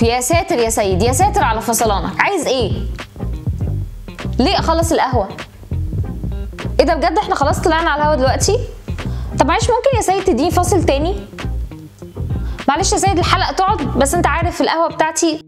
يا ساتر يا سيد يا ساتر على فصلانك عايز ايه ليه اخلص القهوه ايه ده بجد احنا خلاص طلعنا على الهوا دلوقتي طب معلش ممكن يا سيد تديني فاصل تاني معلش يا سيد الحلقه تقعد بس انت عارف القهوه بتاعتي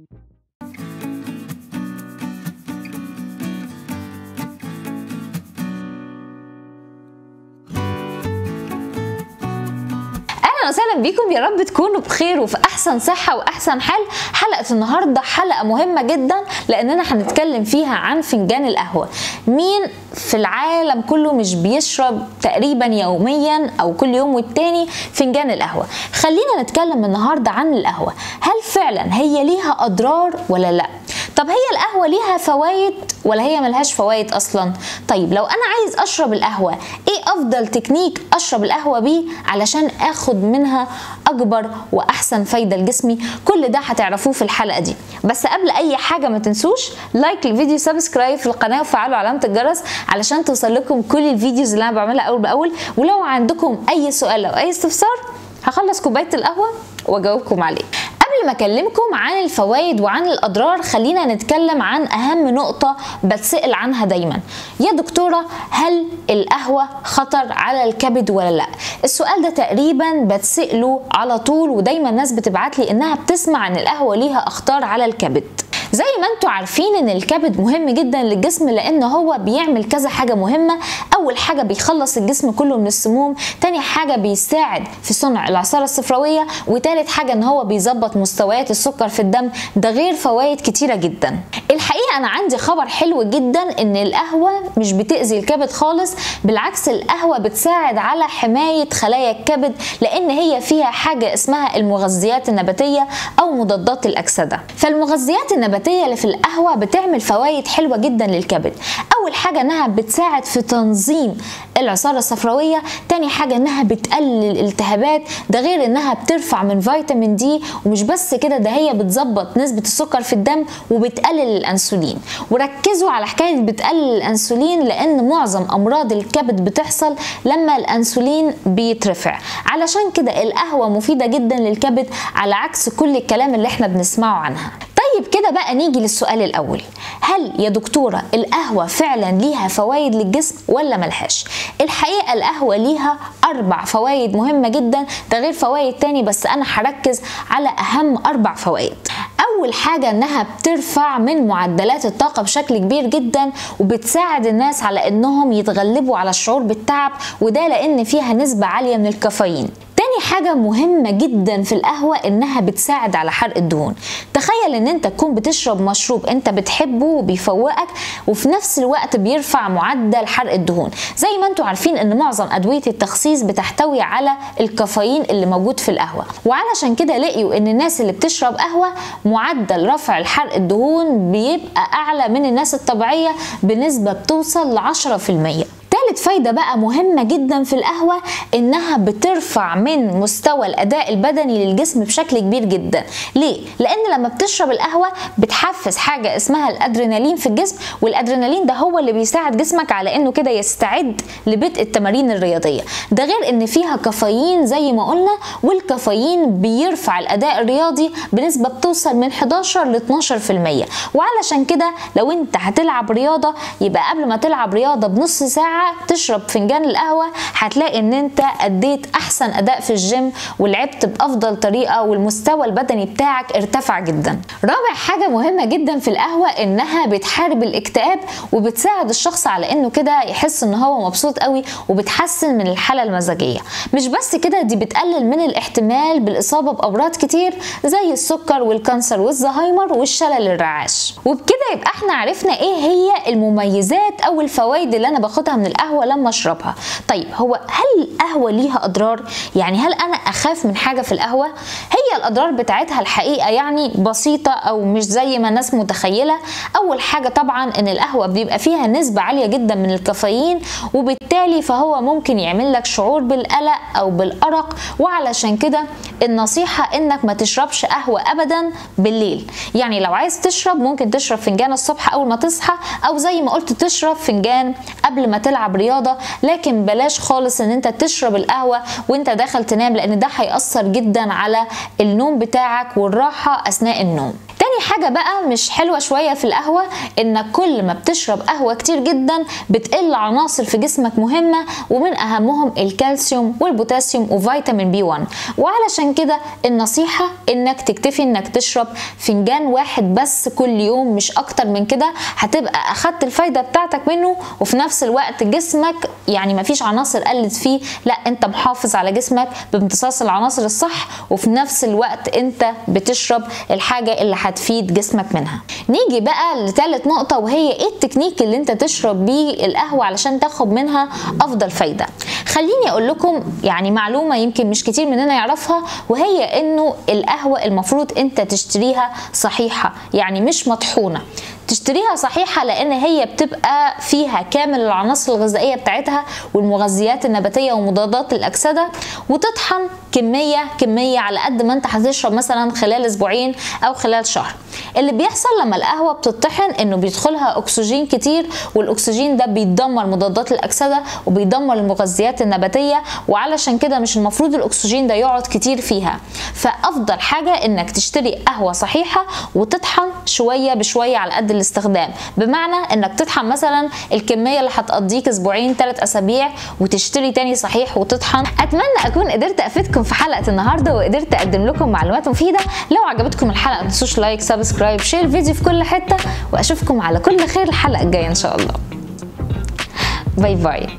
اهلا وسهلا بيكم يا رب تكونوا بخير وفي احسن صحه واحسن حال حلقه النهارده حلقه مهمه جدا لاننا هنتكلم فيها عن فنجان القهوه مين في العالم كله مش بيشرب تقريبا يوميا او كل يوم والتاني فنجان القهوه خلينا نتكلم النهارده عن القهوه هل فعلا هي ليها اضرار ولا لا طب هي القهوه ليها فوائد ولا هي ملهاش فوائد اصلا طيب لو انا عايز اشرب القهوه ايه افضل تكنيك اشرب القهوه بيه علشان اخد منها اكبر واحسن فايده لجسمي كل ده هتعرفوه في الحلقه دي بس قبل اي حاجه ما تنسوش لايك للفيديو سبسكرايب في القناه وفعلوا علامه الجرس علشان توصل لكم كل الفيديوز اللي انا بعملها اول باول ولو عندكم اي سؤال او اي استفسار هخلص كوبايه القهوه واجاوبكم عليه قبل ما اكلمكم عن الفوائد وعن الاضرار خلينا نتكلم عن اهم نقطه بتسال عنها دايما يا دكتوره هل القهوه خطر على الكبد ولا لا السؤال ده تقريبا بتساله على طول ودايما الناس بتبعت لي انها بتسمع ان القهوه ليها اخطار على الكبد زي ما انتم عارفين ان الكبد مهم جدا للجسم لان هو بيعمل كذا حاجه مهمه اول حاجه بيخلص الجسم كله من السموم تاني حاجه بيساعد في صنع العصاره الصفراويه وتالت حاجه ان هو بيظبط مستويات السكر في الدم ده غير فوائد كتيره جدا الحقيقه انا عندي خبر حلو جدا ان القهوه مش بتاذي الكبد خالص بالعكس القهوه بتساعد على حمايه خلايا الكبد لان هي فيها حاجه اسمها المغذيات النباتيه او مضادات الاكسده فالمغذيات النباتيه اللي في القهوه بتعمل فوائد حلوه جدا للكبد اول حاجه انها بتساعد في تنظيم العصاره الصفراويه تاني حاجه انها بتقلل الالتهابات ده غير انها بترفع من فيتامين دي ومش بس كده ده هي بتظبط نسبه السكر في الدم وبتقلل الانسولين وركزوا على حكايه بتقلل الانسولين لان معظم امراض الكبد بتحصل لما الانسولين بيترفع علشان كده القهوه مفيده جدا للكبد على عكس كل الكلام اللي احنا بنسمعه عنها طيب كده بقى نيجي للسؤال الاول هل يا دكتوره القهوه فعلا ليها فوائد للجسم ولا ملهاش الحقيقه القهوه ليها اربع فوائد مهمه جدا ده غير فوائد تاني بس انا هركز على اهم اربع فوائد اول حاجه انها بترفع من معدلات الطاقه بشكل كبير جدا وبتساعد الناس على انهم يتغلبوا على الشعور بالتعب وده لان فيها نسبه عاليه من الكافيين تاني حاجة مهمة جدا في القهوة انها بتساعد على حرق الدهون تخيل ان انت تكون بتشرب مشروب انت بتحبه وبيفوقك وفي نفس الوقت بيرفع معدل حرق الدهون زي ما انتم عارفين ان معظم ادوية التخسيس بتحتوي على الكافيين اللي موجود في القهوة وعلشان كده لقيوا ان الناس اللي بتشرب قهوة معدل رفع الحرق الدهون بيبقى اعلى من الناس الطبيعية بنسبة بتوصل ل 10% تالت فايدة بقى مهمة جدا في القهوة انها بترفع من مستوى الاداء البدني للجسم بشكل كبير جدا ليه؟ لان لما بتشرب القهوة بتحفز حاجة اسمها الادرينالين في الجسم والادرينالين ده هو اللي بيساعد جسمك على انه كده يستعد لبدء التمارين الرياضية ده غير ان فيها كافيين زي ما قلنا والكافيين بيرفع الاداء الرياضي بنسبة بتوصل من 11 ل 12% وعلشان كده لو انت هتلعب رياضة يبقى قبل ما تلعب رياضة بنص ساعة تشرب فنجان القهوة هتلاقي ان انت اديت احسن اداء في الجيم ولعبت بافضل طريقة والمستوى البدني بتاعك ارتفع جدا رابع حاجة مهمة جدا في القهوة انها بتحارب الاكتئاب وبتساعد الشخص على انه كده يحس ان هو مبسوط قوي وبتحسن من الحالة المزاجية مش بس كده دي بتقلل من الاحتمال بالاصابة بامراض كتير زي السكر والكانسر والزهايمر والشلل الرعاش وبكده يبقى احنا عرفنا ايه هي المميزات او الفوائد اللي انا باخدها من القهوة لما اشربها طيب هو هل القهوة ليها اضرار يعني هل انا اخاف من حاجة في القهوة هي الاضرار بتاعتها الحقيقة يعني بسيطة او مش زي ما الناس متخيلة اول حاجة طبعا ان القهوة بيبقى فيها نسبة عالية جدا من الكافيين وبالتالي فهو ممكن يعمل لك شعور بالقلق او بالارق وعلشان كده النصيحة انك ما تشربش قهوة ابدا بالليل يعني لو عايز تشرب ممكن تشرب فنجان الصبح اول ما تصحى او زي ما قلت تشرب فنجان قبل ما تلعب رياضة لكن بلاش خالص ان انت تشرب القهوة وانت داخل تنام لان ده هيأثر جدا على النوم بتاعك والراحه اثناء النوم تاني حاجة بقى مش حلوة شوية في القهوة انك كل ما بتشرب قهوة كتير جدا بتقل عناصر في جسمك مهمة ومن اهمهم الكالسيوم والبوتاسيوم وفيتامين بي 1 وعلشان كده النصيحة انك تكتفي انك تشرب فنجان واحد بس كل يوم مش اكتر من كده هتبقى اخدت الفايدة بتاعتك منه وفي نفس الوقت جسمك يعني مفيش عناصر قلت فيه لا انت محافظ على جسمك بامتصاص العناصر الصح وفي نفس الوقت انت بتشرب الحاجة اللي هتفيد جسمك منها نيجي بقى لثالث نقطة وهي ايه التكنيك اللي انت تشرب بيه القهوة علشان تاخد منها افضل فايدة خليني اقول لكم يعني معلومة يمكن مش كتير مننا يعرفها وهي انه القهوة المفروض انت تشتريها صحيحة يعني مش مطحونة تشتريها صحيحه لان هي بتبقى فيها كامل العناصر الغذائيه بتاعتها والمغذيات النباتيه ومضادات الاكسده وتطحن كميه كميه على قد ما انت هتشرب مثلا خلال اسبوعين او خلال شهر اللي بيحصل لما القهوه بتطحن انه بيدخلها اكسجين كتير والاكسجين ده بيدمر مضادات الاكسده وبيدمر المغذيات النباتيه وعلشان كده مش المفروض الاكسجين ده يقعد كتير فيها فافضل حاجه انك تشتري قهوه صحيحه وتطحن شويه بشويه على قد الاستخدام بمعنى انك تطحن مثلا الكميه اللي هتقضيك اسبوعين ثلاث اسابيع وتشتري تاني صحيح وتطحن اتمنى اكون قدرت افيدكم في حلقه النهارده وقدرت اقدم لكم معلومات مفيده لو عجبتكم الحلقه ما تنسوش لايك سبسكرايب شير الفيديو في كل حته واشوفكم على كل خير الحلقه الجايه ان شاء الله باي باي